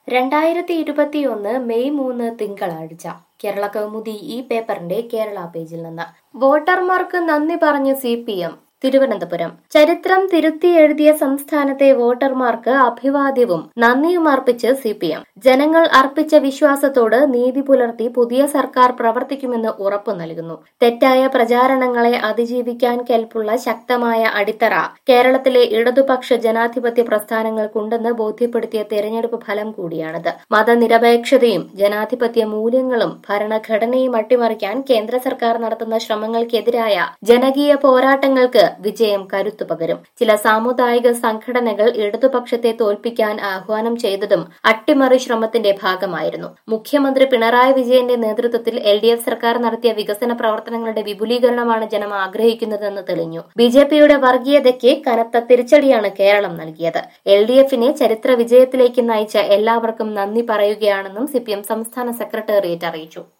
രണ്ടായിരത്തി ഇരുപത്തിയൊന്ന് മെയ് മൂന്ന് തിങ്കളാഴ്ച കേരള കൗമുദി ഈ പേപ്പറിന്റെ കേരള പേജിൽ നിന്ന് വോട്ടർമാർക്ക് നന്ദി പറഞ്ഞ് സി പി എം തിരുവനന്തപുരം ചരിത്രം തിരുത്തി എഴുതിയ സംസ്ഥാനത്തെ വോട്ടർമാർക്ക് അഭിവാദ്യവും നന്ദിയും അർപ്പിച്ച് സി പി എം ജനങ്ങൾ അർപ്പിച്ച വിശ്വാസത്തോട് നീതി പുലർത്തി പുതിയ സർക്കാർ പ്രവർത്തിക്കുമെന്ന് ഉറപ്പു നൽകുന്നു തെറ്റായ പ്രചാരണങ്ങളെ അതിജീവിക്കാൻ കെൽപ്പുള്ള ശക്തമായ അടിത്തറ കേരളത്തിലെ ഇടതുപക്ഷ ജനാധിപത്യ പ്രസ്ഥാനങ്ങൾക്കുണ്ടെന്ന് ബോധ്യപ്പെടുത്തിയ തെരഞ്ഞെടുപ്പ് ഫലം കൂടിയാണിത് മതനിരപേക്ഷതയും ജനാധിപത്യ മൂല്യങ്ങളും ഭരണഘടനയും അട്ടിമറിക്കാൻ കേന്ദ്ര സർക്കാർ നടത്തുന്ന ശ്രമങ്ങൾക്കെതിരായ ജനകീയ പോരാട്ടങ്ങൾക്ക് വിജയം കരുത്തു പകരും ചില സാമുദായിക സംഘടനകൾ ഇടതുപക്ഷത്തെ തോൽപ്പിക്കാൻ ആഹ്വാനം ചെയ്തതും അട്ടിമറി ശ്രമത്തിന്റെ ഭാഗമായിരുന്നു മുഖ്യമന്ത്രി പിണറായി വിജയന്റെ നേതൃത്വത്തിൽ എൽ ഡി എഫ് സർക്കാർ നടത്തിയ വികസന പ്രവർത്തനങ്ങളുടെ വിപുലീകരണമാണ് ജനം ആഗ്രഹിക്കുന്നതെന്ന് തെളിഞ്ഞു ബി ജെ പിയുടെ വർഗീയതയ്ക്ക് കനത്ത തിരിച്ചടിയാണ് കേരളം നൽകിയത് എൽ ഡി എഫിനെ ചരിത്ര വിജയത്തിലേക്ക് നയിച്ച എല്ലാവർക്കും നന്ദി പറയുകയാണെന്നും സിപിഎം സംസ്ഥാന സെക്രട്ടേറിയറ്റ് അറിയിച്ചു